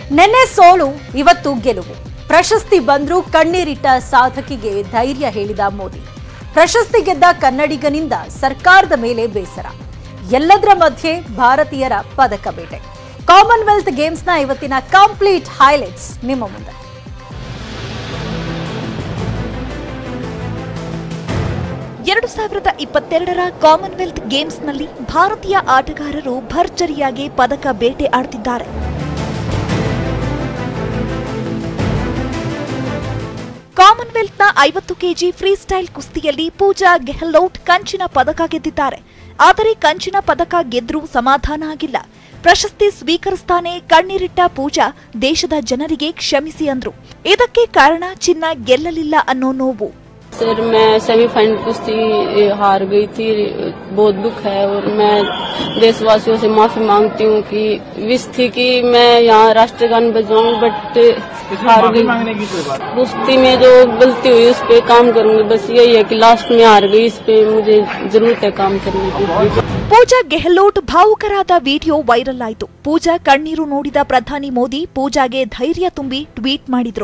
ನೆನ್ನೆ ಸೋಲು ಇವತ್ತು ಗೆಲುವು ಪ್ರಶಸ್ತಿ ಬಂದ್ರೂ ಕಣ್ಣೀರಿಟ್ಟ ಸಾಧಕಿಗೆ ಧೈರ್ಯ ಹೇಳಿದ ಮೋದಿ ಪ್ರಶಸ್ತಿ ಗೆದ್ದ ಕನ್ನಡಿಗನಿಂದ ಸರ್ಕಾರದ ಮೇಲೆ ಬೇಸರ ಎಲ್ಲದರ ಮಧ್ಯೆ ಭಾರತೀಯರ ಪದಕ ಬೇಟೆ ಕಾಮನ್ವೆಲ್ತ್ ಗೇಮ್ಸ್ನ ಇವತ್ತಿನ ಕಂಪ್ಲೀಟ್ ಹೈಲೈಟ್ಸ್ ನಿಮ್ಮ ಮುಂದೆ ಎರಡು ಸಾವಿರದ ಇಪ್ಪತ್ತೆರಡರ ಕಾಮನ್ವೆಲ್ತ್ ಗೇಮ್ಸ್ನಲ್ಲಿ ಭಾರತೀಯ ಆಟಗಾರರು ಭರ್ಜರಿಯಾಗಿ ಪದಕ ಬೇಟೆ ಆಡ್ತಿದ್ದಾರೆ ಕಾಮನ್ವೆಲ್ತ್ನ ಐವತ್ತು ಕೆಜಿ ಫ್ರೀ ಸ್ಟೈಲ್ ಕುಸ್ತಿಯಲ್ಲಿ ಪೂಜಾ ಗೆಹ್ಲೋಟ್ ಕಂಚಿನ ಪದಕ ಗೆದ್ದಿದ್ದಾರೆ ಆದರೆ ಕಂಚಿನ ಪದಕ ಗೆದ್ರೂ ಸಮಾಧಾನ ಆಗಿಲ್ಲ ಪ್ರಶಸ್ತಿ ಸ್ವೀಕರಿಸ್ತಾನೆ ಕಣ್ಣೀರಿಟ್ಟ ಪೂಜಾ ದೇಶದ ಜನರಿಗೆ ಕ್ಷಮಿಸಿ ಅಂದ್ರು ಇದಕ್ಕೆ ಕಾರಣ ಚಿನ್ನ ಗೆಲ್ಲಲಿಲ್ಲ ಅನ್ನೋ ನೋವು सर मैं सेमीफाइनल कुश्ती हार गई थी बहुत दुख है और मैं देशवासियों से माफी मांगती हूँ कि विश थी कि मैं यहाँ राष्ट्रगान बजवाऊँ बट हार गई कुश्ती में जो गलती हुई उस पे काम करूंगी बस यही है कि लास्ट में हार गई इस पे मुझे जरूरत है काम करने की ಪೂಜಾ ಗೆಹ್ಲೋಟ್ ಭಾವುಕರಾದ ವಿಡಿಯೋ ವೈರಲ್ ಆಯಿತು ಪೂಜಾ ಕಣ್ಣೀರು ನೋಡಿದ ಪ್ರಧಾನಿ ಮೋದಿ ಪೂಜಾಗೆ ಧೈರ್ಯ ತುಂಬಿ ಟ್ವೀಟ್ ಮಾಡಿದ್ರು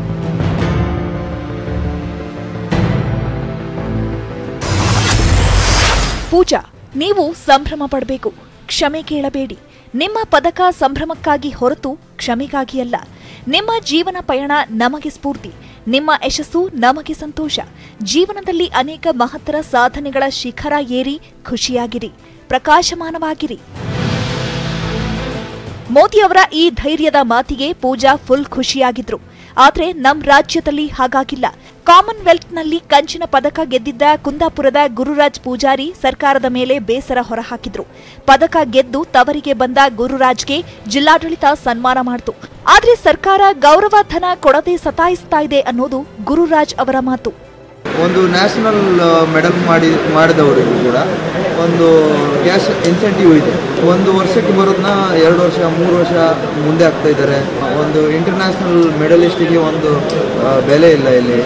ಪೂಜಾ ನೀವು ಸಂಭ್ರಮ ಪಡಬೇಕು ಕ್ಷಮೆ ಕೇಳಬೇಡಿ ನಿಮ್ಮ ಪದಕ ಸಂಭ್ರಮಕ್ಕಾಗಿ ಹೊರತು ಕ್ಷಮೆಗಾಗಿ ಅಲ್ಲ ನಿಮ್ಮ ಜೀವನ ಪಯಣ ನಮಗೆ ಸ್ಫೂರ್ತಿ ನಿಮ್ಮ ಯಶಸ್ಸು ನಮಗೆ ಸಂತೋಷ ಜೀವನದಲ್ಲಿ ಅನೇಕ ಮಹತ್ತರ ಸಾಧನೆಗಳ ಶಿಖರ ಏರಿ ಖುಷಿಯಾಗಿರಿ ಪ್ರಕಾಶಮಾನವಾಗಿರಿ ಮೋದಿ ಅವರ ಈ ಧೈರ್ಯದ ಮಾತಿಗೆ ಪೂಜಾ ಫುಲ್ ಖುಷಿಯಾಗಿದ್ರು ಆದ್ರೆ ನಮ್ ರಾಜ್ಯದಲ್ಲಿ ಹಾಗಾಗಿಲ್ಲ ಕಾಮನ್ವೆಲ್ತ್ನಲ್ಲಿ ಕಂಚಿನ ಪದಕ ಗೆದ್ದಿದ್ದ ಕುಂದಾಪುರದ ಗುರುರಾಜ್ ಪೂಜಾರಿ ಸರ್ಕಾರದ ಮೇಲೆ ಬೇಸರ ಹೊರಹಾಕಿದ್ರು ಪದಕ ಗೆದ್ದು ತವರಿಗೆ ಬಂದ ಗುರುರಾಜ್ಗೆ ಜಿಲ್ಲಾಡಳಿತ ಸನ್ಮಾನ ಮಾಡಿತು ಆದ್ರೆ ಸರ್ಕಾರ ಗೌರವಧನ ಕೊಡದೆ ಸತಾಯಿಸ್ತಾ ಇದೆ ಅನ್ನೋದು ಗುರುರಾಜ್ ಅವರ ಮಾತು ಒಂದು ನ್ಯಾಷನಲ್ ಮೆಡಲ್ ಮಾಡಿ ಮಾಡಿದವರಿಗೂ ಕೂಡ ಒಂದು ಕ್ಯಾಶ್ ಇನ್ಸೆಂಟಿವ್ ಇದೆ ಒಂದು ವರ್ಷಕ್ಕೆ ಬರೋದನ್ನ ಎರಡು ವರ್ಷ ಮೂರು ವರ್ಷ ಮುಂದೆ ಆಗ್ತಾ ಇದ್ದಾರೆ ಒಂದು ಇಂಟರ್ನ್ಯಾಷನಲ್ ಮೆಡಲಿಸ್ಟಿಗೆ ಒಂದು ಆ, ಬೆಲೆ ಇಲ್ಲ ಇಲ್ಲಿ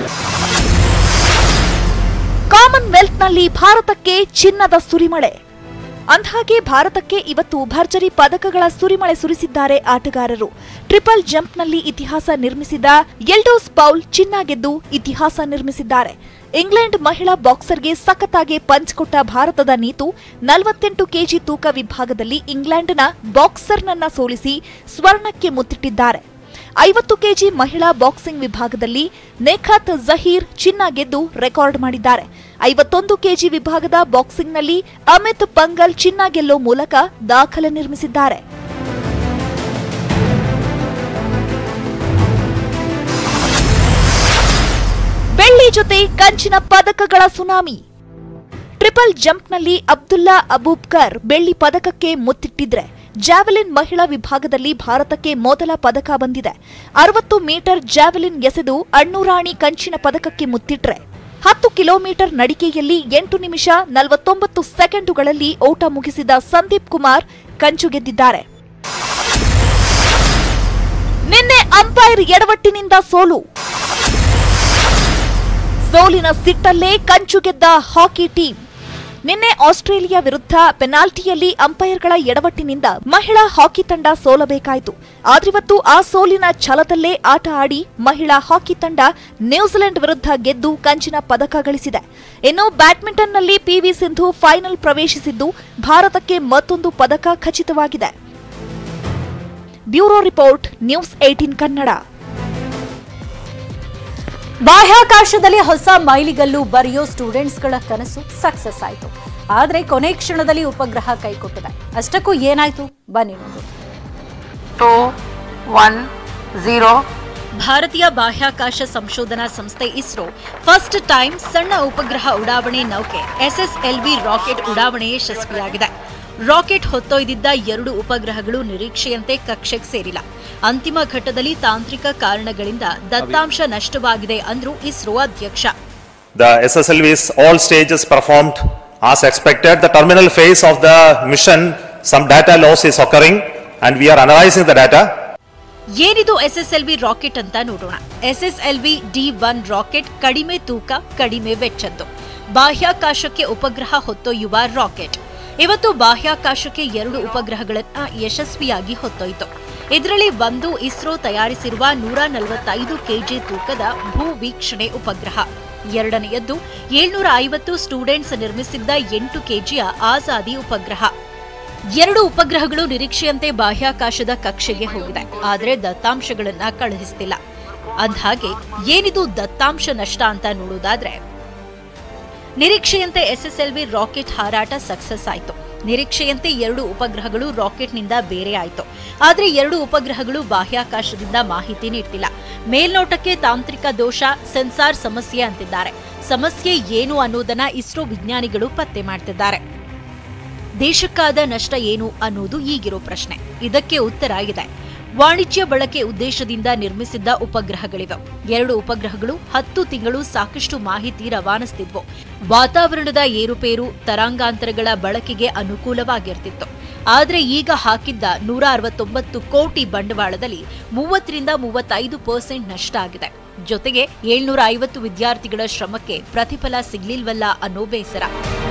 ಕಾಮನ್ವೆಲ್ತ್ನಲ್ಲಿ ಭಾರತಕ್ಕೆ ಚಿನ್ನದ ಸುರಿಮಳೆ ಅಂದ್ಹಾಗೆ ಭಾರತಕ್ಕೆ ಇವತ್ತು ಭರ್ಜರಿ ಪದಕಗಳ ಸುರಿಮಳೆ ಸುರಿಸಿದ್ದಾರೆ ಆಟಗಾರರು ಟ್ರಿಪಲ್ ಜಂಪ್ನಲ್ಲಿ ಇತಿಹಾಸ ನಿರ್ಮಿಸಿದ ಎಲ್ಡೋಸ್ ಪೌಲ್ ಚಿನ್ನ ಗೆದ್ದು ಇತಿಹಾಸ ನಿರ್ಮಿಸಿದ್ದಾರೆ ಇಂಗ್ಲೆಂಡ್ ಮಹಿಳಾ ಬಾಕ್ಸರ್ಗೆ ಸಖತ್ತಾಗಿ ಪಂಚ್ ಕೊಟ್ಟ ಭಾರತದ ನೀತು ನಲವತ್ತೆಂಟು ಕೆಜಿ ತೂಕ ವಿಭಾಗದಲ್ಲಿ ಇಂಗ್ಲೆಂಡ್ನ ಬಾಕ್ಸರ್ನನ್ನ ಸೋಲಿಸಿ ಸ್ವರ್ಣಕ್ಕೆ ಮುತ್ತಿಟ್ಟಿದ್ದಾರೆ ಐವತ್ತು ಕೆಜಿ ಮಹಿಳಾ ಬಾಕ್ಸಿಂಗ್ ವಿಭಾಗದಲ್ಲಿ ನೇಖತ್ ಜಹೀರ್ ಚಿನ್ನ ಗೆದ್ದು ರೆಕಾರ್ಡ್ ಮಾಡಿದ್ದಾರೆ ಐವತ್ತೊಂದು ಕೆಜಿ ವಿಭಾಗದ ಬಾಕ್ಸಿಂಗ್ನಲ್ಲಿ ಅಮಿತ್ ಪಂಗಲ್ ಚಿನ್ನ ಗೆಲ್ಲೋ ಮೂಲಕ ದಾಖಲೆ ನಿರ್ಮಿಸಿದ್ದಾರೆ ಬೆಳ್ಳಿ ಜೊತೆ ಕಂಚಿನ ಪದಕಗಳ ಸುನಾಮಿ ಟ್ರಿಪಲ್ ಜಂಪ್ನಲ್ಲಿ ಅಬ್ದುಲ್ಲಾ ಅಬೂಬ್ಕರ್ ಬೆಳ್ಳಿ ಪದಕಕ್ಕೆ ಮುತ್ತಿಟ್ಟಿದ್ರೆ ಜಾವೆಲಿನ್ ಮಹಿಳಾ ವಿಭಾಗದಲ್ಲಿ ಭಾರತಕ್ಕೆ ಮೊದಲ ಪದಕ ಬಂದಿದೆ ಅರವತ್ತು ಮೀಟರ್ ಜಾವೆಲಿನ್ ಎಸೆದು ಅಣ್ಣುರಾಣಿ ಕಂಚಿನ ಪದಕಕ್ಕೆ ಮುತ್ತಿಟ್ರೆ ಹತ್ತು ಕಿಲೋಮೀಟರ್ ನಡಿಗೆಯಲ್ಲಿ ಎಂಟು ನಿಮಿಷ ನಲವತ್ತೊಂಬತ್ತು ಸೆಕೆಂಡುಗಳಲ್ಲಿ ಓಟ ಮುಗಿಸಿದ ಸಂದೀಪ್ ಕುಮಾರ್ ಕಂಚು ಗೆದ್ದಿದ್ದಾರೆ ನಿನ್ನೆ ಅಂಪೈರ್ ಎಡವಟ್ಟಿನಿಂದ ಸೋಲು ಸೋಲಿನ ಸಿಟ್ಟಲ್ಲೇ ಕಂಚು ಗೆದ್ದ ಹಾಕಿ ಟೀಮ್ ನಿನ್ನೆ ಆಸ್ಟ್ರೇಲಿಯಾ ವಿರುದ್ಧ ಪೆನಾಲ್ಟಿಯಲ್ಲಿ ಅಂಪೈರ್ಗಳ ಎಡವಟ್ಟಿನಿಂದ ಮಹಿಳಾ ಹಾಕಿ ತಂಡ ಸೋಲಬೇಕಾಯಿತು ಆದ್ರಿವತ್ತು ಆ ಸೋಲಿನ ಛಲದಲ್ಲೇ ಆಟ ಆಡಿ ಮಹಿಳಾ ಹಾಕಿ ತಂಡ ನ್ಯೂಜಿಲೆಂಡ್ ವಿರುದ್ಧ ಗೆದ್ದು ಕಂಚಿನ ಪದಕ ಗಳಿಸಿದೆ ಇನ್ನು ಬ್ಯಾಡ್ಮಿಂಟನ್ನಲ್ಲಿ ಪಿವಿ ಸಿಂಧು ಫೈನಲ್ ಪ್ರವೇಶಿಸಿದ್ದು ಭಾರತಕ್ಕೆ ಮತ್ತೊಂದು ಪದಕ ಖಚಿತವಾಗಿದೆ bureau report news eighteen Kannada ಬಾಹ್ಯಾಕಾಶದಲ್ಲಿ ಹೊಸ ಮೈಲಿಗಲ್ಲು ಬರೆಯೋ ಸ್ಟೂಡೆಂಟ್ಸ್ಗಳ ಕನಸು ಸಕ್ಸಸ್ ಆಯಿತು ಆದರೆ ಕೊನೆ ಕ್ಷಣದಲ್ಲಿ ಉಪಗ್ರಹ ಕೈಕೊಟ್ಟಿದೆ ಅಷ್ಟಕ್ಕೂ ಏನಾಯ್ತು ಬನ್ನಿ ನೋಡೋಣ two one zero ಭಾರತೀಯ ಬಾಹ್ಯಾಕಾಶ ಸಂಶೋಧನಾ ಸಂಸ್ಥೆ ಇಸ್ರೋ ಫಸ್ಟ್ ಟೈಮ್ ಸಣ್ಣ ಉಪಗ್ರಹ ಉಡಾವಣೆ ನೌಕೆ ಎಸ್ಎಸ್ಎಲ್ವಿ ರಾಕೆಟ್ ಉಡಾವಣೆ ಯಶಸ್ವಿಯಾಗಿದೆ ರಾಕೆಟ್ ಹೊತ್ತೊಯ್ದಿದ್ದ ಎರಡು ಉಪಗ್ರಹಗಳು ನಿರೀಕ್ಷೆಯಂತೆ ಕಕ್ಷೆಗೆ ಸೇರಿಲ್ಲ ಅಂತಿಮ ಘಟ್ಟದಲ್ಲಿ ತಾಂತ್ರಿಕ ಕಾರಣಗಳಿಂದ ದತ್ತಾಂಶ ನಷ್ಟವಾಗಿದೆ ಅಂದ್ರು ಇಸ್ರೋ ಅಧ್ಯಕ್ಷ The SSLV's all stages performed as expected. The terminal phase of the mission, some data loss is occurring and we are analyzing the data. ಏನಿದು ಎಸ್ಎಸ್ಎಲ್ವಿ ರಾಕೆಟ್ ಅಂತ ನೋಡೋಣ ಎಸ್ಎಸ್ಎಲ್ವಿ ಡಿ ಒನ್ ರಾಕೆಟ್ ಕಡಿಮೆ ತೂಕ ಕಡಿಮೆ ವೆಚ್ಚದ್ದು ಬಾಹ್ಯಾಕಾಶಕ್ಕೆ ಉಪಗ್ರಹ ಹೊತ್ತೊಯ್ಯುವ ರಾಕೆಟ್ ಇವತ್ತು ಬಾಹ್ಯಾಕಾಶಕ್ಕೆ ಎರಡು ಉಪಗ್ರಹಗಳನ್ನ ಯಶಸ್ವಿಯಾಗಿ ಹೊತ್ತೊಯ್ತು ಇದರಲ್ಲಿ ಒಂದು ಇಸ್ರೋ ತಯಾರಿಸಿರುವ ನೂರ ನಲವತ್ತೈದು ಕೆಜಿ ತೂಕದ ಭೂ ವೀಕ್ಷಣೆ ಉಪಗ್ರಹ ಎರಡನೆಯದ್ದು ಏಳ್ನೂರ ಐವತ್ತು ಸ್ಟೂಡೆಂಟ್ಸ್ ನಿರ್ಮಿಸಿದ್ದ ಎಂಟು ಕೆಜಿಯ ಆಜಾದಿ ಉಪಗ್ರಹ ಎರಡು ಉಪಗ್ರಹಗಳು ನಿರೀಕ್ಷೆಯಂತೆ ಬಾಹ್ಯಾಕಾಶದ ಕಕ್ಷೆಗೆ ಹೋಗಿದೆ ಆದರೆ ದತ್ತಾಂಶಗಳನ್ನ ಕಳುಹಿಸ್ತಿಲ್ಲ ಅಂದ್ಹಾಗೆ ಏನಿದು ದತ್ತಾಂಶ ನಷ್ಟ ಅಂತ ನೋಡೋದಾದ್ರೆ ನಿರೀಕ್ಷೆಯಂತೆ ಎಸ್ಎಸ್ಎಲ್ವಿ ರಾಕೆಟ್ ಹಾರಾಟ ಸಕ್ಸಸ್ ಆಯಿತು ನಿರೀಕ್ಷೆಯಂತೆ ಎರಡು ಉಪಗ್ರಹಗಳು ರಾಕೆಟ್ನಿಂದ ಬೇರೆ ಆಯಿತು ಆದರೆ ಎರಡು ಉಪಗ್ರಹಗಳು ಬಾಹ್ಯಾಕಾಶದಿಂದ ಮಾಹಿತಿ ನೀಡ್ತಿಲ್ಲ ಮೇಲ್ನೋಟಕ್ಕೆ ತಾಂತ್ರಿಕ ದೋಷ ಸೆನ್ಸಾರ್ ಸಮಸ್ಯೆ ಅಂತಿದ್ದಾರೆ ಸಮಸ್ಯೆ ಏನು ಅನ್ನೋದನ್ನ ಇಸ್ರೋ ವಿಜ್ಞಾನಿಗಳು ಪತ್ತೆ ಮಾಡ್ತಿದ್ದಾರೆ ದೇಶಕ್ಕಾದ ನಷ್ಟ ಏನು ಅನ್ನೋದು ಈಗಿರೋ ಪ್ರಶ್ನೆ ಇದಕ್ಕೆ ಉತ್ತರ ಇದೆ ವಾಣಿಜ್ಯ ಬಳಕೆ ಉದ್ದೇಶದಿಂದ ನಿರ್ಮಿಸಿದ್ದ ಉಪಗ್ರಹಗಳಿವೆ ಎರಡು ಉಪಗ್ರಹಗಳು ಹತ್ತು ತಿಂಗಳು ಸಾಕಷ್ಟು ಮಾಹಿತಿ ರವಾನಿಸ್ತಿದ್ವು ವಾತಾವರಣದ ಏರುಪೇರು ತರಂಗಾಂತರಗಳ ಬಳಕೆಗೆ ಅನುಕೂಲವಾಗಿರ್ತಿತ್ತು ಆದರೆ ಈಗ ಹಾಕಿದ್ದ ನೂರ ಅರವತ್ತೊಂಬತ್ತು ಕೋಟಿ ಬಂಡವಾಳದಲ್ಲಿ ಮೂವತ್ತರಿಂದ ಮೂವತ್ತೈದು ಪರ್ಸೆಂಟ್ ನಷ್ಟ ಆಗಿದೆ ಜೊತೆಗೆ ಏಳ್ನೂರ ಐವತ್ತು ವಿದ್ಯಾರ್ಥಿಗಳ ಶ್ರಮಕ್ಕೆ ಪ್ರತಿಫಲ ಸಿಗ್ಲಿಲ್ವಲ್ಲ ಅನ್ನೋ ಬೇಸರ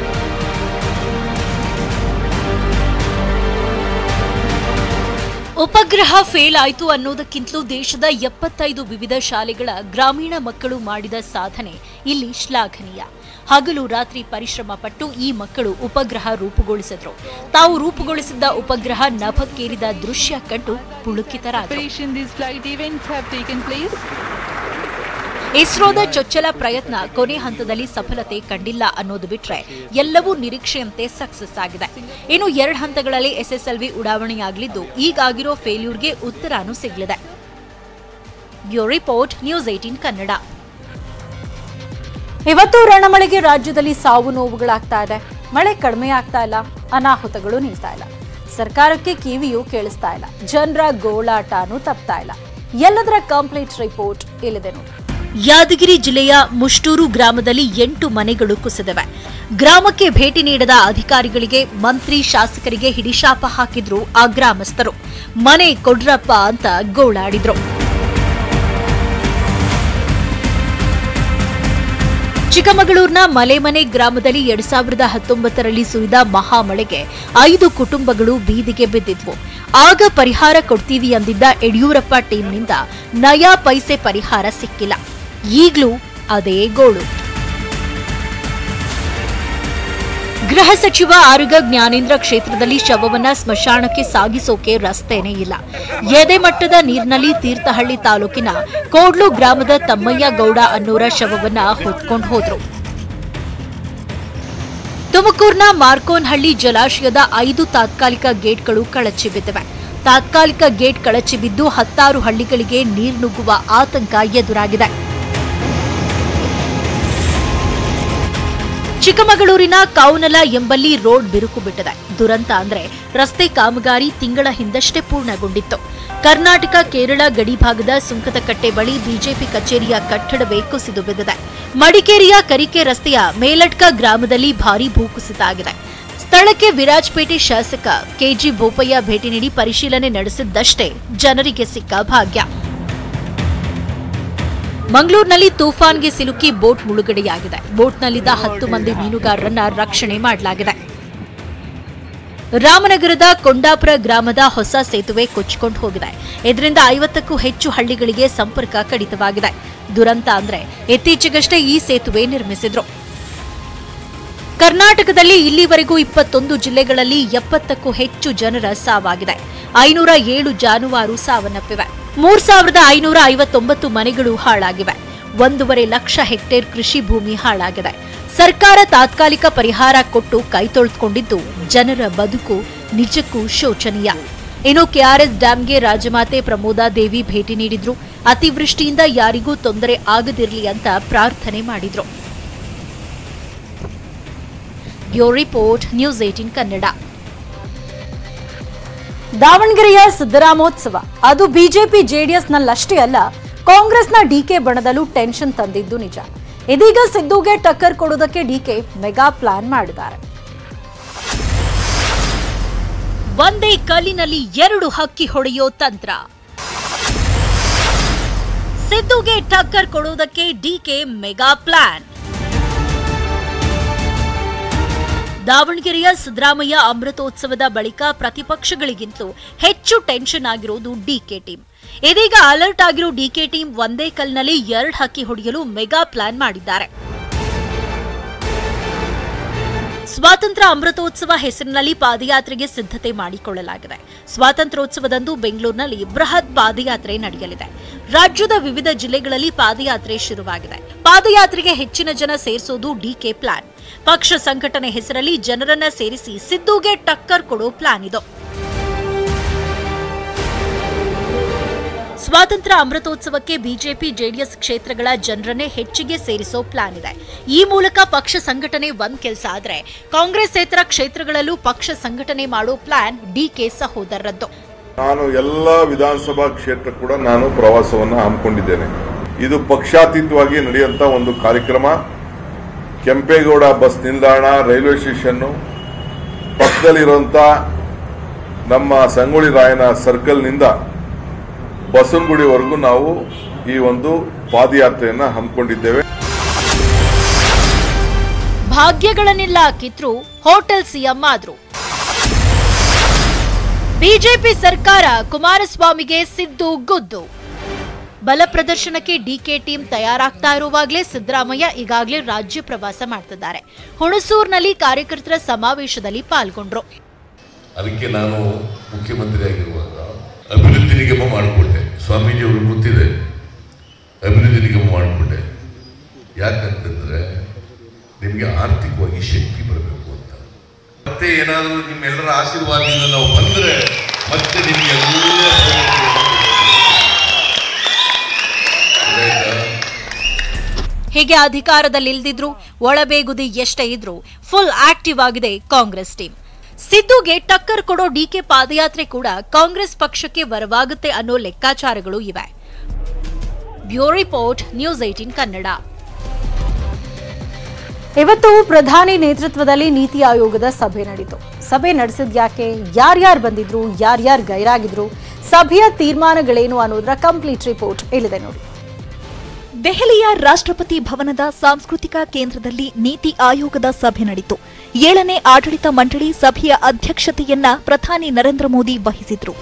ಉಪಗ್ರಹ ಫೇಲ್ ಆಯಿತು ಅನ್ನೋದಕ್ಕಿಂತಲೂ ದೇಶದ ಎಪ್ಪತ್ತೈದು ವಿವಿಧ ಶಾಲೆಗಳ ಗ್ರಾಮೀಣ ಮಕ್ಕಳು ಮಾಡಿದ ಸಾಧನೆ ಇಲ್ಲಿ ಶ್ಲಾಘನೀಯ ಹಗಲು ರಾತ್ರಿ ಪರಿಶ್ರಮ ಪಟ್ಟು ಈ ಮಕ್ಕಳು ಉಪಗ್ರಹ ರೂಪುಗೊಳಿಸಿದ್ರು ತಾವು ರೂಪುಗೊಳಿಸಿದ್ದ ಉಪಗ್ರಹ ನಭಕ್ಕೇರಿದ ದೃಶ್ಯ ಕಂಡು ಪುಳುಕಿತರಾದರು Operation these flight events have taken place. ಇಸ್ರೋದ ಚೊಚ್ಚಲ ಪ್ರಯತ್ನ ಕೊನೆ ಹಂತದಲ್ಲಿ ಸಫಲತೆ ಕಂಡಿಲ್ಲ ಅನ್ನೋದು ಬಿಟ್ರೆ ಎಲ್ಲವೂ ನಿರೀಕ್ಷೆಯಂತೆ ಸಕ್ಸಸ್ ಆಗಿದೆ ಇನ್ನು ಎರಡು ಹಂತಗಳಲ್ಲಿ ಎಸ್ಎಸ್ಎಲ್ವಿ ಉಡಾವಣೆಯಾಗಲಿದ್ದು ಈಗಾಗಿರೋ ಫೇಲ್ಯೂರ್ಗೆ ಉತ್ತರಾನೂ ಸಿಗಲಿದೆ bureau report news eighteen Kannada ಇವತ್ತು ರಣಮಳೆಗೆ ರಾಜ್ಯದಲ್ಲಿ ಸಾವು ನೋವುಗಳಾಗ್ತಾ ಇದೆ ಮಳೆ ಕಡಿಮೆ ಆಗ್ತಾ ಇಲ್ಲ ಅನಾಹುತಗಳು ನಿಲ್ತಾ ಇಲ್ಲ ಸರ್ಕಾರಕ್ಕೆ ಕಿವಿಯೂ ಕೇಳಿಸ್ತಾ ಇಲ್ಲ ಜನರ ಗೋಳಾಟನೂ ತಪ್ತಾ ಇಲ್ಲ ಎಲ್ಲದರ ಕಂಪ್ಲೀಟ್ ರಿಪೋರ್ಟ್ ಇಲ್ಲಿದೆ ನೋಡಿ ಯಾದಗಿರಿ ಜಿಲ್ಲೆಯ ಮುಷ್ಟೂರು ಗ್ರಾಮದಲ್ಲಿ ಎಂಟು ಮನೆಗಳು ಕುಸಿದಿವೆ ಗ್ರಾಮಕ್ಕೆ ಭೇಟಿ ನೀಡದ ಅಧಿಕಾರಿಗಳಿಗೆ ಮಂತ್ರಿ ಶಾಸಕರಿಗೆ ಹಿಡಿಶಾಪ ಹಾಕಿದ್ರು ಆ ಗ್ರಾಮಸ್ಥರು ಮನೆ ಕೊಡ್ರಪ್ಪ ಅಂತ ಗೋಳಾಡಿದ್ರು ಚಿಕ್ಕಮಗಳೂರಿನ ಮಲೆಮನೆ ಗ್ರಾಮದಲ್ಲಿ ಎರಡ್ ಸಾವಿರದ ಹತ್ತೊಂಬತ್ತರಲ್ಲಿ ಸುರಿದ ಮಹಾಮಳೆಗೆ ಐದು ಕುಟುಂಬಗಳು ಬೀದಿಗೆ ಬಿದ್ದಿದ್ವು ಆಗ ಪರಿಹಾರ ಕೊಡ್ತೀವಿ ಅಂದಿದ್ದ ಯಡಿಯೂರಪ್ಪ ಟೀಮ್ನಿಂದ ನಯಾ ಪೈಸೆ ಪರಿಹಾರ ಸಿಕ್ಕಿಲ್ಲ ಈಗ್ಲೂ ಅದೇ ಗೋಳು ಗೃಹ ಸಚಿವ ಆರುಗ ಜ್ಞಾನೇಂದ್ರ ಕ್ಷೇತ್ರದಲ್ಲಿ ಶವವನ್ನ ಸ್ಮಶಾನಕ್ಕೆ ಸಾಗಿಸೋಕೆ ರಸ್ತೆನೇ ಇಲ್ಲ ಎದೆ ಮಟ್ಟದ ನೀರಿನಲ್ಲಿ ತೀರ್ಥಹಳ್ಳಿ ತಾಲೂಕಿನ ಕೋಡ್ಲು ಗ್ರಾಮದ ತಮ್ಮಯ್ಯ ಗೌಡ ಅನ್ನೋರ ಶವವನ್ನ ಹೊತ್ಕೊಂಡು ಹೋದ್ರು ತುಮಕೂರಿನ ಮಾರ್ಕೋನ್ಹಳ್ಳಿ ಜಲಾಶಯದ ಐದು ತಾತ್ಕಾಲಿಕ ಗೇಟ್ಗಳು ಕಳಚಿ ಬಿದ್ದಿವೆ ತಾತ್ಕಾಲಿಕ ಗೇಟ್ ಕಳಚಿ ಬಿದ್ದು ಹತ್ತಾರು ಹಳ್ಳಿಗಳಿಗೆ ನೀರು ನುಗ್ಗುವ ಆತಂಕ ಎದುರಾಗಿದೆ ಚಿಕ್ಕಮಗಳೂರಿನ ಕೌನಲ ಎಂಬಲ್ಲಿ ರೋಡ್ ಬಿರುಕು ಬಿಟ್ಟಿದೆ ದುರಂತ ಅಂದ್ರೆ ರಸ್ತೆ ಕಾಮಗಾರಿ ತಿಂಗಳ ಹಿಂದಷ್ಟೇ ಪೂರ್ಣಗೊಂಡಿತ್ತು ಕರ್ನಾಟಕ ಕೇರಳ ಗಡಿಭಾಗದ ಸುಂಕದಕಟ್ಟೆ ಬಳಿ ಬಿಜೆಪಿ ಕಚೇರಿಯ ಕಟ್ಟಡವೇ ಕುಸಿದು ಬಿದ್ದಿದೆ ಮಡಿಕೇರಿಯ ಕರಿಕೆ ರಸ್ತೆಯ ಮೇಲಟ್ಕ ಗ್ರಾಮದಲ್ಲಿ ಭಾರೀ ಭೂಕುಸಿತ ಆಗಿದೆ ಸ್ಥಳಕ್ಕೆ ವಿರಾಜಪೇಟೆ ಶಾಸಕ ಕೆಜಿ ಬೋಪಯ್ಯ ಭೇಟಿ ನೀಡಿ ಪರಿಶೀಲನೆ ನಡೆಸಿದ್ದಷ್ಟೇ ಜನರಿಗೆ ಸಿಕ್ಕ ಭಾಗ್ಯ ಮಂಗಳೂರಿನಲ್ಲಿ ತೂಫಾನ್ಗೆ ಸಿಲುಕಿ ಬೋಟ್ ಮುಳುಗಡೆಯಾಗಿದೆ ಬೋಟ್ನಲ್ಲಿದ್ದ ಹತ್ತು ಮಂದಿ ಮೀನುಗಾರರನ್ನ ರಕ್ಷಣೆ ಮಾಡಲಾಗಿದೆ ರಾಮನಗರದ ಕೊಂಡಾಪುರ ಗ್ರಾಮದ ಹೊಸ ಸೇತುವೆ ಕೊಚ್ಚಿಕೊಂಡು ಹೋಗಿದೆ ಇದರಿಂದ ಐವತ್ತಕ್ಕೂ ಹೆಚ್ಚು ಹಳ್ಳಿಗಳಿಗೆ ಸಂಪರ್ಕ ಕಡಿತವಾಗಿದೆ ದುರಂತ ಅಂದ್ರೆ ಇತ್ತೀಚೆಗಷ್ಟೇ ಈ ಸೇತುವೆ ನಿರ್ಮಿಸಿದ್ರು ಕರ್ನಾಟಕದಲ್ಲಿ ಇಲ್ಲಿವರೆಗೂ ಇಪ್ಪತ್ತೊಂದು ಜಿಲ್ಲೆಗಳಲ್ಲಿ ಎಪ್ಪತ್ತಕ್ಕೂ ಹೆಚ್ಚು ಜನರ ಸಾವಾಗಿದೆ ಐನೂರ ಏಳು ಜಾನುವಾರು ಸಾವನ್ನಪ್ಪಿವೆ ಮೂರ್ ಸಾವಿರದ ಐನೂರ ಐವತ್ತೊಂಬತ್ತು ಮನೆಗಳು ಹಾಳಾಗಿವೆ ಒಂದೂವರೆ ಲಕ್ಷ ಹೆಕ್ಟೇರ್ ಕೃಷಿ ಭೂಮಿ ಹಾಳಾಗಿದೆ ಸರ್ಕಾರ ತಾತ್ಕಾಲಿಕ ಪರಿಹಾರ ಕೊಟ್ಟು ಕೈ ತೊಳೆದುಕೊಂಡಿದ್ದು ಜನರ ಬದುಕು ನಿಜಕ್ಕೂ ಶೋಚನೀಯ ಇನ್ನು ಕೆಆರ್ಎಸ್ ಡ್ಯಾಂಗೆ ರಾಜಮಾತೆ ಪ್ರಮೋದಾ ದೇವಿ ಭೇಟಿ ನೀಡಿದ್ರು ಅತಿವೃಷ್ಟಿಯಿಂದ ಯಾರಿಗೂ ತೊಂದರೆ ಆಗದಿರಲಿ ಅಂತ ಪ್ರಾರ್ಥನೆ ಮಾಡಿದ್ರು bureau report news eighteen Kannada ದಾವಣಗೆರೆಯ ಸಿದ್ದರಾಮೋತ್ಸವ ಅದು ಬಿಜೆಪಿ ಜೆಡಿಎಸ್ನಲ್ಲಷ್ಟೇ ಅಲ್ಲ ಕಾಂಗ್ರೆಸ್ನ ಡಿಕೆ ಬಣದಲ್ಲೂ ಟೆನ್ಷನ್ ತಂದಿದ್ದು ನಿಜ ಇದೀಗ ಸಿದ್ದುಗೆ ಟಕ್ಕರ್ ಕೊಡೋದಕ್ಕೆ ಡಿಕೆ ಮೆಗಾ ಪ್ಲಾನ್ ಮಾಡಿದ್ದಾರೆ ಒಂದೇ ಕಲ್ಲಿನಲ್ಲಿ ಎರಡು ಹಕ್ಕಿ ಹೊಡೆಯೋ ತಂತ್ರ ಸಿದ್ದುಗೆ ಟಕ್ಕರ್ ಕೊಡೋದಕ್ಕೆ ಡಿಕೆ ಮೆಗಾ ಪ್ಲಾನ್ ದಾವಣಗೆರೆಯ ಸಿದ್ದರಾಮಯ್ಯ ಅಮೃತೋತ್ಸವದ ಬಳಿಕ ಪ್ರತಿಪಕ್ಷಗಳಿಗಿಂತಲೂ ಹೆಚ್ಚು ಟೆನ್ಷನ್ ಆಗಿರೋದು ಡಿಕೆ ಟೀಮ್ ಇದೀಗ ಅಲರ್ಟ್ ಆಗಿರೋ ಡಿಕೆ ಟೀಮ್ ಒಂದೇ ಕಲ್ನಲ್ಲಿ ಎರಡು ಹಕ್ಕಿ ಹೊಡೆಯಲು ಮೆಗಾ ಪ್ಲಾನ್ ಮಾಡಿದ್ದಾರೆ ಸ್ವಾತಂತ್ರ್ಯ ಅಮೃತೋತ್ಸವ ಹೆಸರಿನಲ್ಲಿ ಪಾದಯಾತ್ರೆಗೆ ಸಿದ್ಧತೆ ಮಾಡಿಕೊಳ್ಳಲಾಗಿದೆ ಸ್ವಾತಂತ್ರ್ಯೋತ್ಸವದಂದು ಬೆಂಗಳೂರಿನಲ್ಲಿ ಬೃಹತ್ ಪಾದಯಾತ್ರೆ ನಡೆಯಲಿದೆ ರಾಜ್ಯದ ವಿವಿಧ ಜಿಲ್ಲೆಗಳಲ್ಲಿ ಪಾದಯಾತ್ರೆ ಶುರುವಾಗಿದೆ ಪಾದಯಾತ್ರೆಗೆ ಹೆಚ್ಚಿನ ಜನ ಸೇರಿಸೋದು ಡಿಕೆ ಪ್ಲಾನ್ ಪಕ್ಷ ಸಂಘಟನೆ ಹೆಸರಲ್ಲಿ ಜನರನ್ನ ಸೇರಿಸಿ ಸಿದ್ದುಗೆ ಟಕ್ಕರ್ ಕೊಡೋ ಪ್ಲಾನ್ ಇದು ಸ್ವಾತಂತ್ರ್ಯ ಅಮೃತೋತ್ಸವಕ್ಕೆ ಬಿಜೆಪಿ ಜೆಡಿಎಸ್ ಕ್ಷೇತ್ರಗಳ ಜನರನ್ನೇ ಹೆಚ್ಚಿಗೆ ಸೇರಿಸೋ ಪ್ಲಾನ್ ಇದೆ ಈ ಮೂಲಕ ಪಕ್ಷ ಸಂಘಟನೆ ಒಂದ್ ಕೆಲಸ ಆದ್ರೆ ಕಾಂಗ್ರೆಸ್ಸೇತರ ಕ್ಷೇತ್ರಗಳಲ್ಲೂ ಪಕ್ಷ ಸಂಘಟನೆ ಮಾಡೋ ಪ್ಲಾನ್ ಡಿಕೆ ಸಹೋದರರದ್ದು ನಾನು ಎಲ್ಲ ವಿಧಾನಸಭಾ ಕ್ಷೇತ್ರ ಕೂಡ ನಾನು ಪ್ರವಾಸವನ್ನು ಹಮ್ಮಿಕೊಂಡಿದ್ದೇನೆ ಇದು ಪಕ್ಷಾತೀತವಾಗಿ ನಡೆಯುವಂತ ಒಂದು ಕಾರ್ಯಕ್ರಮ ಕೆಂಪೇಗೌಡ ಬಸ್ ನಿಲ್ದಾಣ ರೈಲ್ವೆ ಸ್ಟೇಷನ್ನು ಪಕ್ಕದಲ್ಲಿರುವಂತ ನಮ್ಮ ಸಂಗೊಳ್ಳಿ ರಾಯನ ಸರ್ಕಲ್ನಿಂದ ಬಸವನಗುಡಿವರೆಗೂ ನಾವು ಈ ಒಂದು ಪಾದಯಾತ್ರೆಯನ್ನು ಹಮ್ಮಿಕೊಂಡಿದ್ದೇವೆ ಭಾಗ್ಯಗಳನ್ನೆಲ್ಲ ಕಿತ್ರು ಹೋಟೆಲ್ ಸಿಎಂ ಆದ್ರು ಬಿಜೆಪಿ ಸರ್ಕಾರ ಕುಮಾರಸ್ವಾಮಿಗೆ ಸಿದ್ದು ಗುದ್ದು ಬಲ ಪ್ರದರ್ಶನಕ್ಕೆ ಡಿಕೆ ಟೀಮ್ ತಯಾರಾಗ್ತಾ ಇರುವಾಗಲೇ ಸಿದ್ದರಾಮಯ್ಯ ಈಗಾಗಲೇ ರಾಜ್ಯ ಪ್ರವಾಸ ಮಾಡ್ತಿದ್ದಾರೆ ಹುಣಸೂರಿನಲ್ಲಿ ಕಾರ್ಯಕರ್ತರ ಸಮಾವೇಶದಲ್ಲಿ ಪಾಲ್ಗೊಂಡ್ರು ಅದಕ್ಕೆ ನಾನು ಮುಖ್ಯಮಂತ್ರಿ ಆಗಿರುವಾಗ ಅಭಿವೃದ್ಧಿ ನಿಗಮ ಮಾಡಿಕೊಂಡೆ ಸ್ವಾಮೀಜಿ ಅವ್ರಿಗೆ ಗೊತ್ತಿದೆ ಅಭಿವೃದ್ಧಿ ನಿಗಮ ಮಾಡಿಕೊಂಡೆ ಯಾಕಂತಂದ್ರೆ ನಿಮಗೆ ಆರ್ಥಿಕವಾಗಿ ಶಕ್ತಿ ಬರಬೇಕು ಅಂತ ಮತ್ತೆ ಏನಾದರೂ ನಿಮ್ಮೆಲ್ಲರ ಆಶೀರ್ವಾದದಿಂದ ನಾವು ಬಂದರೆ ಮತ್ತೆ ನಿಮಗೆ ಎಲ್ಲ ಹೀಗೆ ಅಧಿಕಾರದಲ್ಲಿಲ್ದಿದ್ರು ಒಳಬೇಗುದಿ ಎಷ್ಟೇ ಇದ್ರು ಫುಲ್ ಆಕ್ಟಿವ್ ಆಗಿದೆ ಕಾಂಗ್ರೆಸ್ ಟೀಮ್ ಸಿದ್ದುಗೆ ಟಕ್ಕರ್ ಕೊಡೋ ಡಿಕೆ ಪಾದಯಾತ್ರೆ ಕೂಡ ಕಾಂಗ್ರೆಸ್ ಪಕ್ಷಕ್ಕೆ ವರವಾಗುತ್ತೆ ಅನ್ನೋ ಲೆಕ್ಕಾಚಾರಗಳು ಇವೆ bureau report news eighteen Kannada ಇವತ್ತು ಪ್ರಧಾನಿ ನೇತೃತ್ವದಲ್ಲಿ ನೀತಿ ಆಯೋಗದ ಸಭೆ ನಡೆಯಿತು ಸಭೆ ನಡೆಸಿದ್ಯಾಕೆ ಯಾರ್ಯಾರು ಬಂದಿದ್ರು ಯಾರ್ಯಾರು ಗೈರಾಗಿದ್ರು ಸಭೆಯ ತೀರ್ಮಾನಗಳೇನು ಅನ್ನೋದರ ಕಂಪ್ಲೀಟ್ ರಿಪೋರ್ಟ್ ಇಲ್ಲಿದೆ ನೋಡಿ ದೆಹಲಿಯ ರಾಷ್ಟ್ರಪತಿ ಭವನದ ಸಾಂಸ್ಕೃತಿಕ ಕೇಂದ್ರದಲ್ಲಿ ನೀತಿ ಆಯೋಗದ ಸಭೆ ನಡೆಯಿತು ಏಳನೇ ಆಡಳಿತ ಮಂಡಳಿ ಸಭೆಯ ಅಧ್ಯಕ್ಷತೆಯನ್ನ ಪ್ರಧಾನಿ ನರೇಂದ್ರ ಮೋದಿ ವಹಿಸಿದ್ರು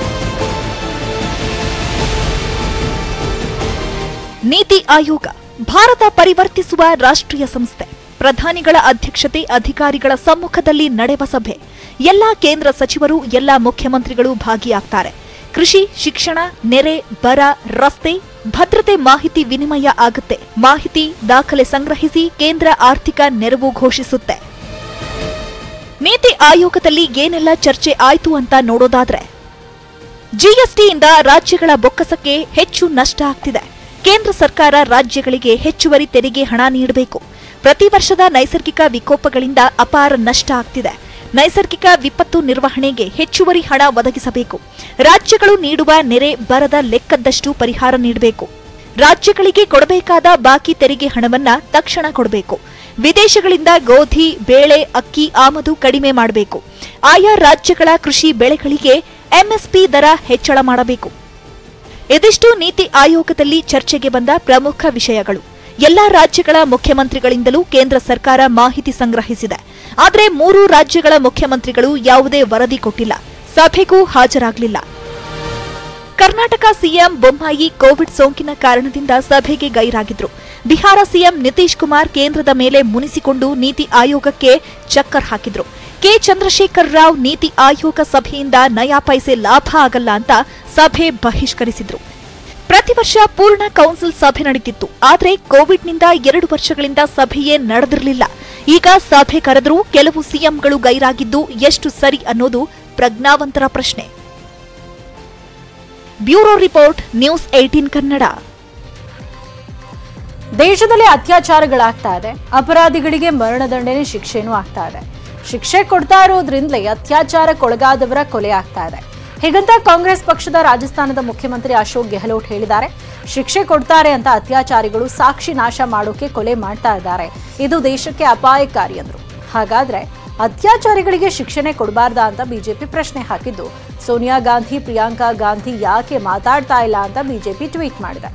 ನೀತಿ ಆಯೋಗ ಭಾರತ ಪರಿವರ್ತಿಸುವ ರಾಷ್ಟ್ರೀಯ ಸಂಸ್ಥೆ ಪ್ರಧಾನಿಗಳ ಅಧ್ಯಕ್ಷತೆ ಅಧಿಕಾರಿಗಳ ಸಮ್ಮುಖದಲ್ಲಿ ನಡೆವ ಸಭೆ ಎಲ್ಲಾ ಕೇಂದ್ರ ಸಚಿವರು ಎಲ್ಲಾ ಮುಖ್ಯಮಂತ್ರಿಗಳು ಭಾಗಿಯಾಗ್ತಾರೆ ಕೃಷಿ ಶಿಕ್ಷಣ ನೆರೆ ಬರ ರಸ್ತೆ ಭದ್ರತೆ ಮಾಹಿತಿ ವಿನಿಮಯ ಆಗುತ್ತೆ ಮಾಹಿತಿ ದಾಖಲೆ ಸಂಗ್ರಹಿಸಿ ಕೇಂದ್ರ ಆರ್ಥಿಕ ನೆರವು ಘೋಷಿಸುತ್ತೆ ನೀತಿ ಆಯೋಗದಲ್ಲಿ ಏನೆಲ್ಲ ಚರ್ಚೆ ಆಯ್ತು ಅಂತ ನೋಡೋದಾದ್ರೆ ಜಿಎಸ್ಟಿಯಿಂದ ರಾಜ್ಯಗಳ ಬೊಕ್ಕಸಕ್ಕೆ ಹೆಚ್ಚು ನಷ್ಟ ಆಗ್ತಿದೆ ಕೇಂದ್ರ ಸರ್ಕಾರ ರಾಜ್ಯಗಳಿಗೆ ಹೆಚ್ಚುವರಿ ತೆರಿಗೆ ಹಣ ನೀಡಬೇಕು ಪ್ರತಿ ವರ್ಷದ ನೈಸರ್ಗಿಕ ವಿಕೋಪಗಳಿಂದ ಅಪಾರ ನಷ್ಟ ಆಗ್ತಿದೆ ನೈಸರ್ಗಿಕ ವಿಪತ್ತು ನಿರ್ವಹಣೆಗೆ ಹೆಚ್ಚುವರಿ ಹಣ ಒದಗಿಸಬೇಕು ರಾಜ್ಯಗಳು ನೀಡುವ ನೆರೆ ಬರದ ಲೆಕ್ಕದಷ್ಟು ಪರಿಹಾರ ನೀಡಬೇಕು ರಾಜ್ಯಗಳಿಗೆ ಕೊಡಬೇಕಾದ ಬಾಕಿ ತೆರಿಗೆ ಹಣವನ್ನ ತಕ್ಷಣ ಕೊಡಬೇಕು ವಿದೇಶಗಳಿಂದ ಗೋಧಿ ಬೇಳೆ ಅಕ್ಕಿ ಆಮದು ಕಡಿಮೆ ಮಾಡಬೇಕು ಆಯಾ ರಾಜ್ಯಗಳ ಕೃಷಿ ಬೆಳೆಗಳಿಗೆ ಎಂಎಸ್ಪಿ ದರ ಹೆಚ್ಚಳ ಮಾಡಬೇಕು ಇದಿಷ್ಟು ನೀತಿ ಆಯೋಗದಲ್ಲಿ ಚರ್ಚೆಗೆ ಬಂದ ಪ್ರಮುಖ ವಿಷಯಗಳು ಎಲ್ಲಾ ರಾಜ್ಯಗಳ ಮುಖ್ಯಮಂತ್ರಿಗಳಿಂದಲೂ ಕೇಂದ್ರ ಸರ್ಕಾರ ಮಾಹಿತಿ ಸಂಗ್ರಹಿಸಿದೆ ಆದರೆ ಮೂರು ರಾಜ್ಯಗಳ ಮುಖ್ಯಮಂತ್ರಿಗಳು ಯಾವುದೇ ವರದಿ ಕೊಟ್ಟಿಲ್ಲ ಸಭೆಗೂ ಹಾಜರಾಗಲಿಲ್ಲ ಕರ್ನಾಟಕ ಸಿಎಂ ಬೊಮ್ಮಾಯಿ ಕೋವಿಡ್ ಸೋಂಕಿನ ಕಾರಣದಿಂದ ಸಭೆಗೆ ಗೈರಾಗಿದ್ರು ಬಿಹಾರ ಸಿಎಂ ನಿತೀಶ್ ಕುಮಾರ್ ಕೇಂದ್ರದ ಮೇಲೆ ಮುನಿಸಿಕೊಂಡು ನೀತಿ ಆಯೋಗಕ್ಕೆ ಚಕ್ಕರ್ ಹಾಕಿದ್ರು ಕೆ ಚಂದ್ರಶೇಖರ್ ರಾವ್ ನೀತಿ ಆಯೋಗ ಸಭೆಯಿಂದ ನಯಾ ಪೈಸೆ ಲಾಭ ಆಗಲ್ಲ ಅಂತ ಸಭೆ ಬಹಿಷ್ಕರಿಸಿದ್ರು ಪ್ರತಿ ವರ್ಷ ಪೂರ್ಣ ಕೌನ್ಸಿಲ್ ಸಭೆ ನಡೀತಿತ್ತು ಆದರೆ ಕೋವಿಡ್ನಿಂದ ಎರಡು ವರ್ಷಗಳಿಂದ ಸಭೆಯೇ ನಡೆದಿರಲಿಲ್ಲ ಈಗ ಸಭೆ ಕರೆದರೂ ಕೆಲವು ಸಿಎಂಗಳು ಗೈರಾಗಿದ್ದು ಎಷ್ಟು ಸರಿ ಅನ್ನೋದು ಪ್ರಜ್ಞಾವಂತರ ಪ್ರಶ್ನೆ bureau report news eighteen Kannada ದೇಶದಲ್ಲಿ ಅತ್ಯಾಚಾರಗಳಾಗ್ತಾ ಇದೆ ಅಪರಾಧಿಗಳಿಗೆ ಮರಣದಂಡನೆ ಶಿಕ್ಷೆನೂ ಆಗ್ತಾ ಇದೆ ಶಿಕ್ಷೆ ಕೊಡ್ತಾ ಇರೋದ್ರಿಂದಲೇ ಅತ್ಯಾಚಾರಕ್ಕೊಳಗಾದವರ ಕೊಲೆ ಆಗ್ತಾ ಇದೆ ಹೀಗಂತ ಕಾಂಗ್ರೆಸ್ ಪಕ್ಷದ ರಾಜಸ್ಥಾನದ ಮುಖ್ಯಮಂತ್ರಿ ಅಶೋಕ್ ಗೆಹ್ಲೋಟ್ ಹೇಳಿದ್ದಾರೆ ಶಿಕ್ಷೆ ಕೊಡ್ತಾರೆ ಅಂತ ಅತ್ಯಾಚಾರಿಗಳು ಸಾಕ್ಷಿ ನಾಶ ಮಾಡೋಕೆ ಕೊಲೆ ಮಾಡ್ತಾ ಇದ್ದಾರೆ ಇದು ದೇಶಕ್ಕೆ ಅಪಾಯಕಾರಿ ಅಂದ್ರು ಹಾಗಾದ್ರೆ ಅತ್ಯಾಚಾರಿಗಳಿಗೆ ಶಿಕ್ಷಣೆ ಕೊಡಬಾರ್ದಾ ಅಂತ ಬಿಜೆಪಿ ಪ್ರಶ್ನೆ ಹಾಕಿದ್ದು ಸೋನಿಯಾ ಗಾಂಧಿ ಪ್ರಿಯಾಂಕಾ ಗಾಂಧಿ ಯಾಕೆ ಮಾತಾಡ್ತಾ ಇಲ್ಲ ಅಂತ ಬಿಜೆಪಿ ಟ್ವೀಟ್ ಮಾಡಿದೆ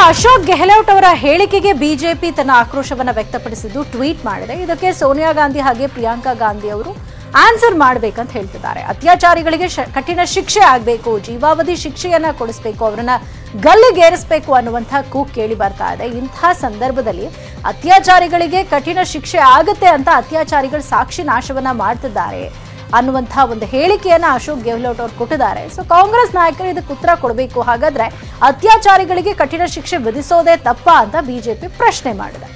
ಅಶೋಕ್ ಗೆಹ್ಲೋಟ್ ಅವರ ಹೇಳಿಕೆಗೆ ಬಿಜೆಪಿ ತನ್ನ ಆಕ್ರೋಶವನ್ನ ವ್ಯಕ್ತಪಡಿಸಿದ್ದು ಟ್ವೀಟ್ ಮಾಡಿದೆ ಇದಕ್ಕೆ ಸೋನಿಯಾ ಗಾಂಧಿ ಹಾಗೆ ಪ್ರಿಯಾಂಕಾ ಗಾಂಧಿ ಅವರು ಆನ್ಸರ್ ಮಾಡಬೇಕಂತ ಹೇಳ್ತಿದ್ದಾರೆ ಅತ್ಯಾಚಾರಿಗಳಿಗೆ ಶ- ಕಠಿಣ ಶಿಕ್ಷೆ ಆಗಬೇಕು ಜೀವಾವಧಿ ಶಿಕ್ಷೆಯನ್ನ ಕೊಡಿಸ್ಬೇಕು ಅವರನ್ನ ಗಲ್ಲಿಗೇರಿಸಬೇಕು ಅನ್ನುವಂಥ ಕೂಗ್ ಕೇಳಿ ಬರ್ತಾ ಇದೆ ಇಂತಹ ಸಂದರ್ಭದಲ್ಲಿ ಅತ್ಯಾಚಾರಿಗಳಿಗೆ ಕಠಿಣ ಶಿಕ್ಷೆ ಆಗುತ್ತೆ ಅಂತ ಅತ್ಯಾಚಾರಿಗಳು ಸಾಕ್ಷಿ ನಾಶವನ್ನ ಮಾಡ್ತಿದ್ದಾರೆ ಅನ್ನುವಂಥ ಒಂದು ಹೇಳಿಕೆಯನ್ನ ಅಶೋಕ್ ಗೆಹ್ಲೋಟ್ ಅವರು ಕೊಟ್ಟಿದ್ದಾರೆ ಸೊ ಕಾಂಗ್ರೆಸ್ ನಾಯಕರು ಇದಕ್ಕೆ ಉತ್ತರ ಕೊಡಬೇಕು ಹಾಗಾದ್ರೆ ಅತ್ಯಾಚಾರಿಗಳಿಗೆ ಕಠಿಣ ಶಿಕ್ಷೆ ವಿಧಿಸೋದೇ ತಪ್ಪಾ ಅಂತ ಬಿಜೆಪಿ ಪ್ರಶ್ನೆ ಮಾಡಿದೆ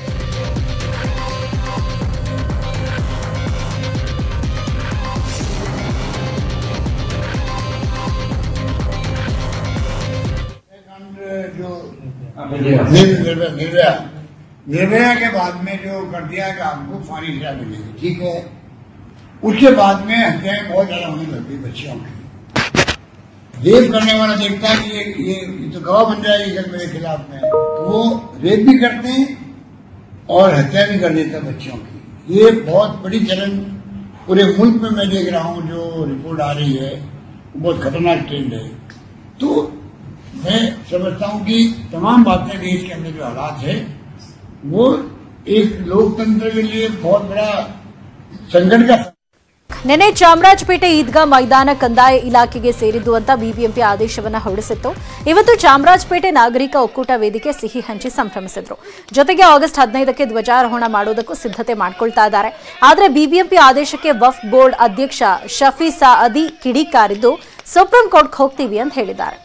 जो निर्भया निर्भया निर्भया के बाद में जो कर दिया कि आपको फांसी सजा मिलेगी ठीक है उसके बाद में हत्याएं बहुत ज्यादा होने लगती बच्चियों की रेप करने वाला देखता है कि ये ये, ये तो गवाह बन जाएगी कल मेरे खिलाफ में तो वो रेप भी करते हैं और हत्या भी कर देता है बच्चियों की ये बहुत बड़ी चलन पूरे मुल्क में मैं देख रहा हूँ जो रिपोर्ट आ रही है वो बहुत खतरनाक ट्रेंड है तो मैं समझता हूँ कि तमाम बातें देश के अंदर जो हालात है वो एक लोकतंत्र के लिए बहुत बड़ा संकट का ನಿನ್ನೆ ಚಾಮರಾಜಪೇಟೆ ಈದ್ಗಾ ಮೈದಾನ ಕಂದಾಯ ಇಲಾಖೆಗೆ ಸೇರಿದ್ದು ಅಂತ ಬಿಬಿಎಂಪಿ ಆದೇಶವನ್ನ ಹೊರಡಿಸಿತ್ತು ಇವತ್ತು ಚಾಮರಾಜಪೇಟೆ ನಾಗರಿಕ ಒಕ್ಕೂಟ ವೇದಿಕೆ ಸಿಹಿ ಹಂಚಿ ಸಂಭ್ರಮಿಸಿದ್ರು ಜೊತೆಗೆ ಆಗಸ್ಟ್ ಹದಿನೈದಕ್ಕೆ ಧ್ವಜಾರೋಹಣ ಮಾಡೋದಕ್ಕೂ ಸಿದ್ಧತೆ ಮಾಡ್ಕೊಳ್ತಾ ಇದ್ದಾರೆ ಆದ್ರೆ ಬಿಬಿಎಂಪಿ ಆದೇಶಕ್ಕೆ ವಫ್ ಬೋರ್ಡ್ ಅಧ್ಯಕ್ಷ ಶಫಿ ಸಾಅದಿ ಕಿಡಿಕಾರಿದ್ದು ಸುಪ್ರೀಂ ಕೋರ್ಟ್ಗೆ ಹೋಗ್ತೀವಿ ಅಂತ ಹೇಳಿದ್ದಾರೆ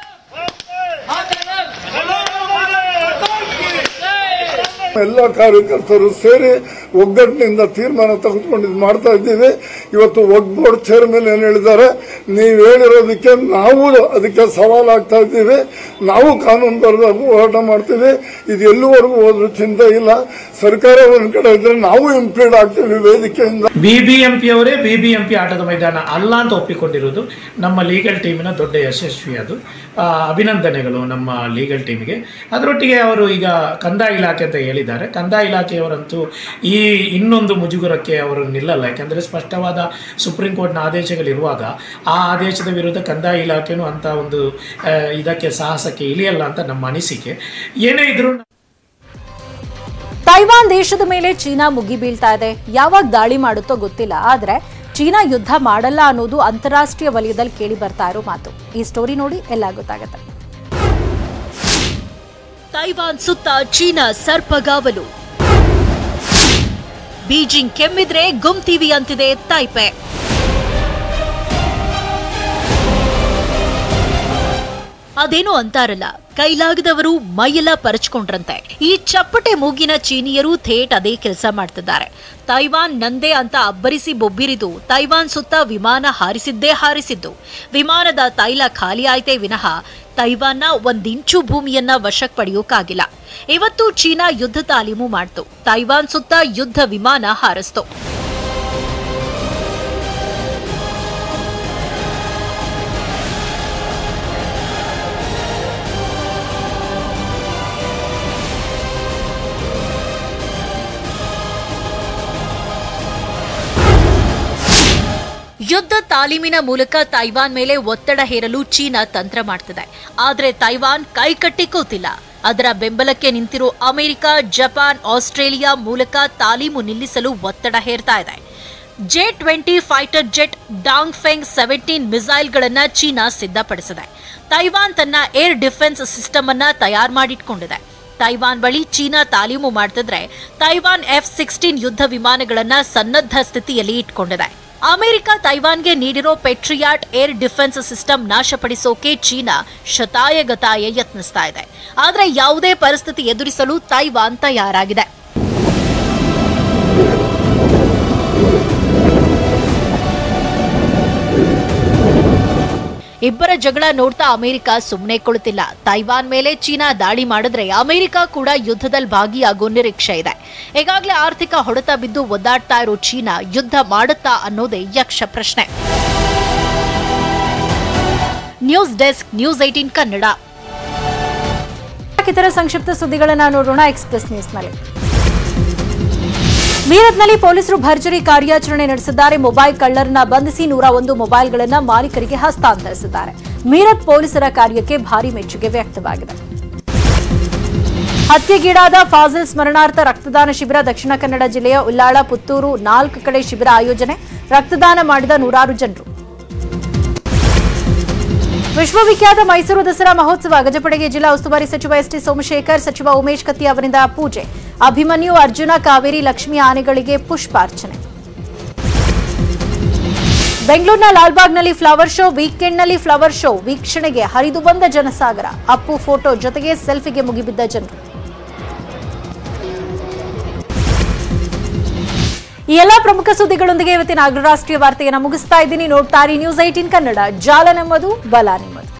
ಎಲ್ಲ ಕಾರ್ಯಕರ್ತರು ಸೇರಿ ಒಗ್ಗಟ್ಟಿನಿಂದ ತೀರ್ಮಾನ ತೆಗೆದುಕೊಂಡು ಇದು ಮಾಡ್ತಾ ಇದ್ದೀವಿ ಇವತ್ತು ಒಗ್ ಬೋರ್ಡ್ ಚೇರ್ಮನ್ ಏನ್ ಹೇಳಿದ್ದಾರೆ ನೀವು ಹೇಳಿರೋದಕ್ಕೆ ನಾವು ಅದಕ್ಕೆ ಸವಾಲಾಗ್ತಾ ಇದ್ದೀವಿ ನಾವು ಕಾನೂನು ಬರೆದ ಹೋರಾಟ ಮಾಡ್ತೀವಿ ಇದು ಎಲ್ಲಿವರೆಗೂ ಹೋದ್ರೂ ಚಿಂತೆ ಇಲ್ಲ ಸರ್ಕಾರ ಒಂದ್ ಕಡೆ ಇದ್ರೆ ನಾವು ಇಂಪ್ಲೀಡ್ ಆಗ್ತೀವಿ ವೇದಿಕೆಯಿಂದ ಬಿಬಿಎಂಪಿ ಅವರೇ ಬಿಬಿಎಂಪಿ ಆಟದ ಮೈದಾನ ಅಲ್ಲ ಅಂತ ಒಪ್ಪಿಕೊಂಡಿರುವುದು ನಮ್ಮ ಲೀಗಲ್ ಟೀಮಿನ ದೊಡ್ಡ ಯಶಸ್ವಿ ಅದು ಆ, ಅಭಿನಂದನೆಗಳು ನಮ್ಮ ಲೀಗಲ್ ಟೀಮಿಗೆ ಅದರೊಟ್ಟಿಗೆ ಅವರು ಈಗ ಕಂದಾಯ ಇಲಾಖೆ ಅಂತ ಹೇಳಿದ್ದಾರೆ ಕಂದಾಯ ಇಲಾಖೆಯವರಂತೂ ಈ ಇನ್ನೊಂದು ಮುಜುಗರಕ್ಕೆ ಅವರು ನಿಲ್ಲಲ್ಲ ಯಾಕಂದರೆ ಸ್ಪಷ್ಟವಾದ ಸುಪ್ರೀಂ ಕೋರ್ಟ್ನ ಆದೇಶಗಳಿರುವಾಗ ಆ ಆದೇಶದ ವಿರುದ್ಧ ಕಂದಾಯ ಇಲಾಖೆನೂ ಅಂತ ಒಂದು ಆ, ಇದಕ್ಕೆ ಸಾಹಸಕ್ಕೆ ಇಳಿಯಲ್ಲ ಅಂತ ನಮ್ಮ ಅನಿಸಿಕೆ ಏನೇ ಇದ್ರೂ ತೈವಾನ್ ದೇಶದ ಮೇಲೆ ಚೀನಾ ಮುಗಿ ಬೀಳ್ತಾ ಇದೆ ಯಾವಾಗ ದಾಳಿ ಮಾಡುತ್ತೋ ಗೊತ್ತಿಲ್ಲ ಆದ್ರೆ ಚೀನಾ ಯುದ್ಧ ಮಾಡಲ್ಲ ಅನ್ನೋದು ಅಂತಾರಾಷ್ಟ್ರೀಯ ವಲಯದಲ್ಲಿ ಕೇಳಿ ಬರ್ತಾ ಇರೋ ಮಾತು ಈ ಸ್ಟೋರಿ ನೋಡಿ ಎಲ್ಲ ಗೊತ್ತಾಗುತ್ತೆ ತೈವಾನ್ ಸುತ್ತ ಚೀನಾ ಸರ್ಪಗಾವಲು ಬೀಜಿಂಗ್ ಕೆಮ್ಮಿದ್ರೆ ಗುಮ್ತೀವಿ ಅಂತಿದೆ ತೈಪೆ ಅದೇನೋ ಅಂತಾರಲ್ಲ ಕೈಲಾಗದವರು ಮೈಯೆಲ್ಲ ಪರಚ್ಕೊಂಡ್ರಂತೆ ಈ ಚಪ್ಪಟೆ ಮೂಗಿನ ಚೀನಿಯರು ಥೇಟ್ ಅದೇ ಕೆಲಸ ಮಾಡ್ತಿದ್ದಾರೆ ತೈವಾನ್ ನಂದೇ ಅಂತ ಅಬ್ಬರಿಸಿ ಬೊಬ್ಬಿರಿದು ತೈವಾನ್ ಸುತ್ತ ವಿಮಾನ ಹಾರಿಸಿದ್ದೇ ಹಾರಿಸಿದ್ದು ವಿಮಾನದ ತೈಲ ಖಾಲಿ ಆಯ್ತೇ ವಿನಃ ತೈವಾನ್ನ ಒಂದಿಂಚು ಭೂಮಿಯನ್ನ ವಶಕ್ಕೆ ಪಡೆಯೋಕ್ಕಾಗಿಲ್ಲ ಇವತ್ತು ಚೀನಾ ಯುದ್ಧ ತಾಲೀಮು ಮಾಡ್ತು ತೈವಾನ್ ಸುತ್ತ ಯುದ್ಧ ವಿಮಾನ ಹಾರಿಸ್ತು ಯುದ್ಧ ತಾಲೀಮಿನ ಮೂಲಕ ತೈವಾನ್ ಮೇಲೆ ಒತ್ತಡ ಹೇರಲು ಚೀನಾ ತಂತ್ರ ಮಾಡ್ತಿದೆ ಆದ್ರೆ ತೈವಾನ್ ಕೈಕಟ್ಟಿ ಕೂತಿಲ್ಲ ಅದರ ಬೆಂಬಲಕ್ಕೆ ನಿಂತಿರೋ ಅಮೆರಿಕ ಜಪಾನ್ ಆಸ್ಟ್ರೇಲಿಯಾ ಮೂಲಕ ತಾಲೀಮು ನಿಲ್ಲಿಸಲು ಒತ್ತಡ ಹೇರ್ತಾ ಇದೆ J twenty fighter jet Dong Feng seventeen ಮಿಸೈಲ್ಗಳನ್ನ ಚೀನಾ ಸಿದ್ಧಪಡಿಸಿದೆ ತೈವಾನ್ ತನ್ನ ಏರ್ ಡಿಫೆನ್ಸ್ ಸಿಸ್ಟಮ್ ಅನ್ನ ತಯಾರು ಮಾಡಿಟ್ಕೊಂಡಿದೆ ತೈವಾನ್ ಬಳಿ ಚೀನಾ ತಾಲೀಮು ಮಾಡ್ತಿದ್ರೆ ತೈವಾನ್ ಎಫ್ ಸಿಕ್ಸ್ಟೀನ್ ಯುದ್ಧ ವಿಮಾನಗಳನ್ನ ಸನ್ನದ್ಧ ಸ್ಥಿತಿಯಲ್ಲಿ ಇಟ್ಕೊಂಡಿದೆ ಅಮೆರಿಕ ತೈವಾನ್ಗೆ ನೀಡಿರೋ ಪೆಟ್ರಿಯಾಟ್ ಏರ್ ಡಿಫೆನ್ಸ್ ಸಿಸ್ಟಮ್ ನಾಶಪಡಿಸೋಕೆ ಚೀನಾ ಶತಾಯಗತಾಯ ಯತ್ನಿಸ್ತಾ ಇದೆ ಆದರೆ ಯಾವುದೇ ಪರಿಸ್ಥಿತಿ ಎದುರಿಸಲು ತೈವಾನ್ ತಯಾರಾಗಿದೆ ಇಬ್ಬರ ಜಗಳ ನೋಡ್ತಾ ಅಮೆರಿಕ ಸುಮ್ಮನೆ ಕೊಡುತ್ತಿಲ್ಲ ತೈವಾನ್ ಮೇಲೆ ಚೀನಾ ದಾಳಿ ಮಾಡಿದ್ರೆ ಅಮೆರಿಕ ಕೂಡ ಯುದ್ಧದಲ್ಲಿ ಭಾಗಿಯಾಗೋ ನಿರೀಕ್ಷೆ ಇದೆ ಈಗಾಗಲೇ ಆರ್ಥಿಕ ಹೊಡೆತ ಬಿದ್ದು ಒದ್ದಾಡ್ತಾ ಇರೋ ಚೀನಾ ಯುದ್ಧ ಮಾಡುತ್ತಾ ಅನ್ನೋದೇ ಯಕ್ಷ ಪ್ರಶ್ನೆ news desk news eighteen Kannada ಇತರ ಸಂಕ್ಷಿಪ್ತ ಸುದ್ದಿಗಳನ್ನ ನೋಡೋಣ ಎಕ್ಸ್ಪ್ರೆಸ್ ನ್ಯೂಸ್ನಲ್ಲಿ ಮೀರತ್ನಲ್ಲಿ ಪೊಲೀಸರು ಭರ್ಜರಿ ಕಾರ್ಯಾಚರಣೆ ನಡೆಸಿದ್ದಾರೆ ಮೊಬೈಲ್ ಕಳ್ಳರನ್ನ ಬಂಧಿಸಿ ನೂರ ಒಂದು ಮೊಬೈಲ್ಗಳನ್ನ ಮಾಲೀಕರಿಗೆ ಹಸ್ತಾಂತರಿಸಿದ್ದಾರೆ ಮೀರತ್ ಪೊಲೀಸರ ಕಾರ್ಯಕ್ಕೆ ಭಾರಿ ಮೆಚ್ಚುಗೆ ವ್ಯಕ್ತವಾಗಿದೆ ಹತ್ಯೆಗೀಡಾದ ಫಾಜಿಲ್ ಸ್ಮರಣಾರ್ಥ ರಕ್ತದಾನ ಶಿಬಿರ ದಕ್ಷಿಣ ಕನ್ನಡ ಜಿಲ್ಲೆಯ ಉಲ್ಲಾಳ ಪುತ್ತೂರು ನಾಲ್ಕು ಕಡೆ ಶಿಬಿರ ಆಯೋಜನೆ ರಕ್ತದಾನ ಮಾಡಿದ ನೂರಾರು ಜನರು ವಿಶ್ವವಿಖ್ಯಾತ ಮೈಸೂರು ದಸರಾ ಮಹೋತ್ಸವ ಗಜಪಡೆಗೆ ಜಿಲ್ಲಾ ಉಸ್ತುವಾರಿ ಸಚಿವ ಎಸ್ಟಿ ಸೋಮಶೇಖರ್ ಸಚಿವ ಉಮೇಶ್ ಕತ್ತಿ ಅವರಿಂದ ಪೂಜೆ ಅಭಿಮನ್ಯು ಅರ್ಜುನ ಕಾವೇರಿ ಲಕ್ಷ್ಮಿ ಆನೆಗಳಿಗೆ ಪುಷ್ಪಾರ್ಚನೆ ಬೆಂಗಳೂರಿನ ಲಾಲ್ಬಾಗ್ನಲ್ಲಿ ಫ್ಲವರ್ ಶೋ ವೀಕೆಂಡ್ನಲ್ಲಿ ಫ್ಲವರ್ ಶೋ ವೀಕ್ಷಣೆಗೆ ಹರಿದು ಬಂದ ಜನಸಾಗರ ಅಪ್ಪು ಫೋಟೋ ಜೊತೆಗೆ ಸೆಲ್ಫಿಗೆ ಮುಗಿಬಿದ್ದ ಜನರು ಈ ಎಲ್ಲ ಪ್ರಮುಖ ಸುದ್ದಿಗಳೊಂದಿಗೆ ಇವತ್ತಿನ ಅಗ್ರರಾಷ್ಟ್ರೀಯ ವಾರ್ತೆಯನ್ನು ಮುಗಿಸ್ತಾ ಇದ್ದೀನಿ ನೋಡ್ತಾ ಇರಿ ನ್ಯೂಸ್ ಏಟೀನ್ ಕನ್ನಡ ಜಾಲ ನಮ್ಮದು ಬಲ ನಿಮ್ಮದು